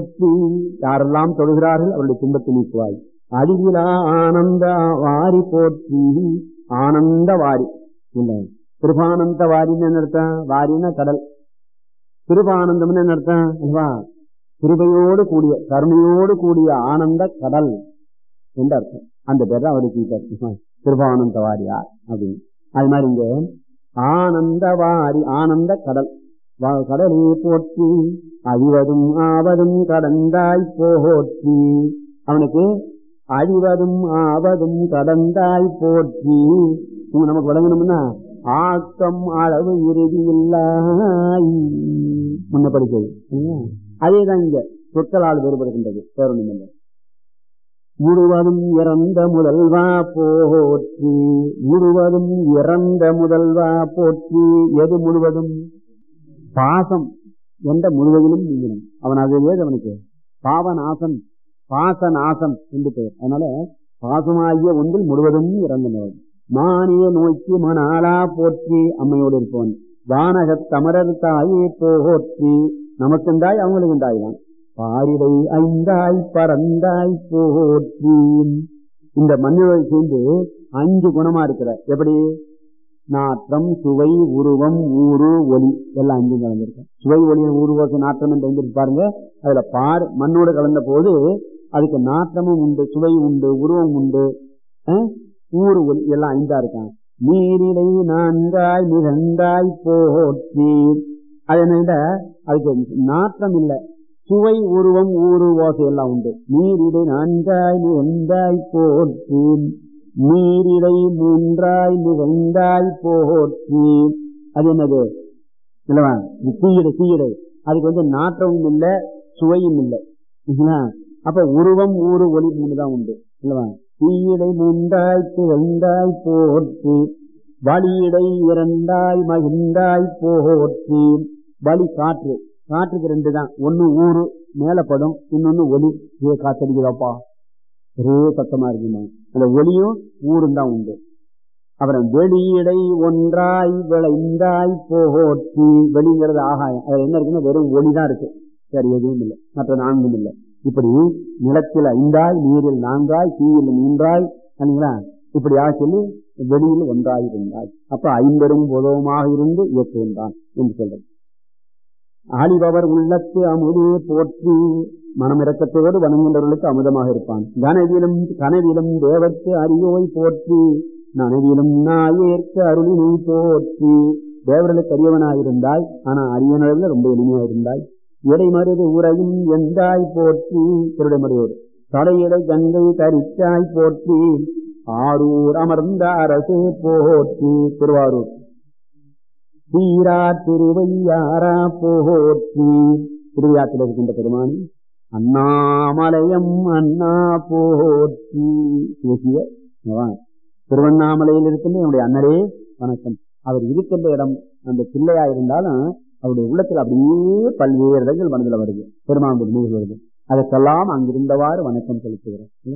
யாரெல்லாம் தொழுகிறார்கள் அவருடைய துன்பத்தை நீக்குவாய் அழிவிலா ஆனந்த வாரி போற்றி ஆனந்த வாரி இல்ல கிருபானந்த வாரின்னு என்ன அர்த்தம் வாரின்னா கடல் கிருபானந்தம்னு என்ன அர்த்தம் அல்லவா கிருபையோடு கூடிய கருணையோடு கூடிய ஆனந்த கடல் என்று அர்த்தம் அந்த பேர் தான் அவருக்கு கிருபானந்த வாரியார் அப்படின்னு அது மாதிரி இங்க ஆனந்த வாரி ஆனந்த கடல் வா- கடலே போற்றி அழிவதும் ஆவதும் கடந்தாய் போற்றி அவனுக்கு அழிவதும் ஆவதும் கடந்தாய் போற்றி இங்க நமக்கு விளங்கணும்னா ஆக்கம் அளவு இறுதி இல்லாய் முன்ன படிச்சது சரியா? அதேதான் இங்க சொற்களால் வேறுபடுகின்றது வேறொன்றும் இல்லை முழுவதும் இறந்த முதல்வா போற்றி முழுவதும் இறந்த முதல்வா போற்றி எது முழுவதும் பாசம் என்ற முழுவதிலும் நீங்கணும் அவன் அது ஏது அவனுக்கு பாவநாசன் பாசநாசன் என்று பெயர் அதனால பாசமாகிய ஒன்றில் முழுவதும் இறந்தனர் மானிய நோக்கி மணாலா போற்றி அம்மையோடு இருப்பவன் வானகத் தமரர் தாயே போற்றி நமக்குண்டாய் அவங்களுக்கு உண்டாயினான் பாரிடை ஐந்தாய் பறந்தாய் போற்றி இந்த மண்ணில் சேர்ந்து அஞ்சு குணமா இருக்கிற எப்படி நாற்றம் சுவை உருவம் ஊறு ஒளி எல்லாம் அஞ்சும் கலந்துருக்கும் சுவை ஒளி ஊருவோசை நாற்றம் என்று எழுந்திருக்கு பாருங்க அதுல பார் மண்ணோடு கலந்த போது அதுக்கு நாற்றமும் உண்டு சுவை உண்டு உருவம் உண்டு அஹ், ஊறு ஒளி எல்லாம் ஐந்தா இருக்கான் நீரிடை நான்காய் நிகழ்ந்தாய் போற்றி அது என்ன அதுக்கு நாற்றம் இல்லை சுவை உருவம் ஊறு ஓசை எல்லாம் உண்டு நீரிடை நான்காய் நிகழ்ந்தாய் போற்றி நீரிடை மூன்றாய் நிகழ்ந்தாய் போற்றி அது என்னது இல்லவா இது தீயிடை தீயிடை அதுக்கு வந்து நாற்றமும் இல்லை சுவையும் இல்லை சரிங்களா? அப்ப உருவம் ஊறு ஒளி மூணு தான் உண்டு இல்லவா தீயிடை மூன்றாய் திகழ்ந்தாய் போற்றி வழியிடை இரண்டாய் மகிழ்ந்தாய் போற்றி வழி காற்று காற்றுக்கு ரெண்டு தான் ஒன்னு ஊரு மேலப்படும் இன்னொன்னு ஒலி ஏ காத்தடிக்குதாப்பா ஒரே சத்தமா இருக்குமா அந்த ஒலியும் ஊரும் தான் உண்டு அப்புறம் வெளியிடை ஒன்றாய் விளைந்தாய் போற்றி வெளிங்கிறது ஆகாயம் அதுல என்ன இருக்குன்னா வெறும் ஒளி தான் இருக்கு சரி எதுவும் இல்லை மற்ற நான்கும் இல்லை இப்படி நிலத்தில் ஐந்தாய் நீரில் நான்காய் தீயில் மூன்றாய் சரிங்களா இப்படியாக சொல்லி வெளியில் ஒன்றாய் இருந்தாய் அப்ப ஐம்பெரும் பொதுவமாக இருந்து இயக்குகின்றான் என்று சொல்றது ஆளிபவர் உள்ளத்து அமுதே போற்றி மனமிறக்கத்தோடு வணங்குகின்றவர்களுக்கு அமுதமாக இருப்பான் கனவிலும் கனவிலும் தேவர்க்கு அரியோய் போற்றி நனவிலும் நாயேற்கு அருளினை போற்றி தேவர்களுக்கு அரியவனாயிருந்தாய் ஆனா அரியனர்கள் ரொம்ப எளிமையாயிருந்தாய் இடைமருது உரையும் எந்தாய் போற்றி திருடைமறையோடு தடையிடை கங்கை தரித்தாய் போற்றி ஆரூர் அமர்ந்த அரசே போற்றி திருவாரூர் தீரா திருவையாரா போற்றி திருவிழாத்தில் இருக்கின்ற பெருமானி அண்ணாமலையம் அண்ணா போற்றி பேசிய அவன் திருவண்ணாமலையில் இருக்கின்ற என்னுடைய அண்ணரே வணக்கம் அவர் இருக்கின்ற இடம் அந்த பிள்ளையா இருந்தாலும் அவருடைய உள்ளத்தில் அப்படியே பல்வேறு இடங்கள் மனதில் வருது பெருமானுடைய நினைவுகள் வருது அதற்கெல்லாம் அங்கிருந்தவாறு வணக்கம் செலுத்துகிறேன்